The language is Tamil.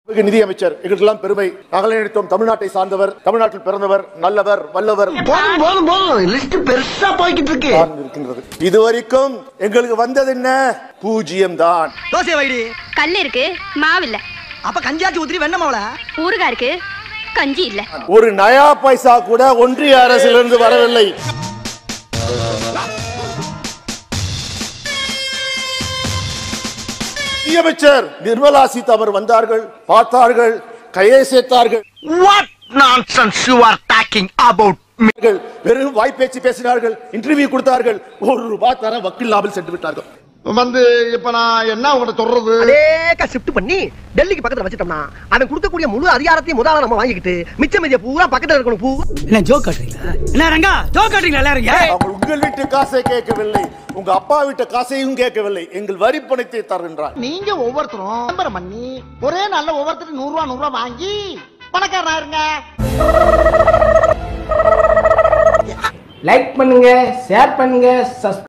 நிதி அமைச்சர் எங்களுக்கெல்லாம் பெருமை நாங்கள் நினைத்தோம் தமிழ்நாட்டை சார்ந்தவர் தமிழ்நாட்டில் பிறந்தவர் நல்லவர் வல்லவர் போதும் போதும் போதும் லிஸ்ட் பெருசா போய்கிட்டு இருக்கு தான் இருக்கின்றது இதுவரைக்கும் எங்களுக்கு வந்தது என்ன பூஜ்ஜியம் தான் தோசை வைடி கல் இருக்கு மாவில்ல அப்ப கஞ்சாச்சி ஊத்திரி வெண்ணமாவள ஊறுகாய் இருக்கு கஞ்சி இல்ல ஒரு நயா பைசா கூட ஒன்றிய அரசிலிருந்து வரவில்லை நிதியமைச்சர் நிர்மலா சீதாராமன் வந்தார்கள் பார்த்தார்கள் கையை சேர்த்தார்கள் what nonsense you are talking about அவர்கள் வெறும் வாய்ப்பேச்சு பேசினார்கள் இன்டர்வியூ கொடுத்தார்கள் ஒரு ரூபாய் தர வக்கில்லாமல் சென்று விட்டார்கள் வந்து இப்ப நான் என்ன உங்கள்கிட்ட சொல்றது அதேக்க ஷிஃப்ட் பண்ணி டெல்லிக்கு பக்கத்துல வச்சிட்டோம்னா அவன் கொடுக்கக்கூடிய முழு அதிகாரத்தையும் முதல்ல நம்ம வாங்கிக்கிட்டு மிச்ச மீதிய பூரா பக்கத்துல இருக்கணும் பூ என்ன ஜோக் காட்டுறீங்களா என்ன ரங்கா ஜோக் காட்டுறீங்களா எல்லாரும் ஏய், நாங்கள் உங்கள் வீட்டு காசை கேட்கவில்லை உங்க அப்பா வீட்டு காசையும் கேட்கவில்லை எங்கள் வரி பணத்தை தருகின்றார் நீங்க ஒவ்வொருத்தரும் விளம்பரம் பண்ணி ஒரே நாள்ல ஒவ்வொருத்தரும் நூறு ரூபா நூறு ரூபா வாங்கி பணக்காரனா இருங்க லைக் பண்ணுங்க ஷேர் பண்ணுங்க சப்ஸ்கிரைப்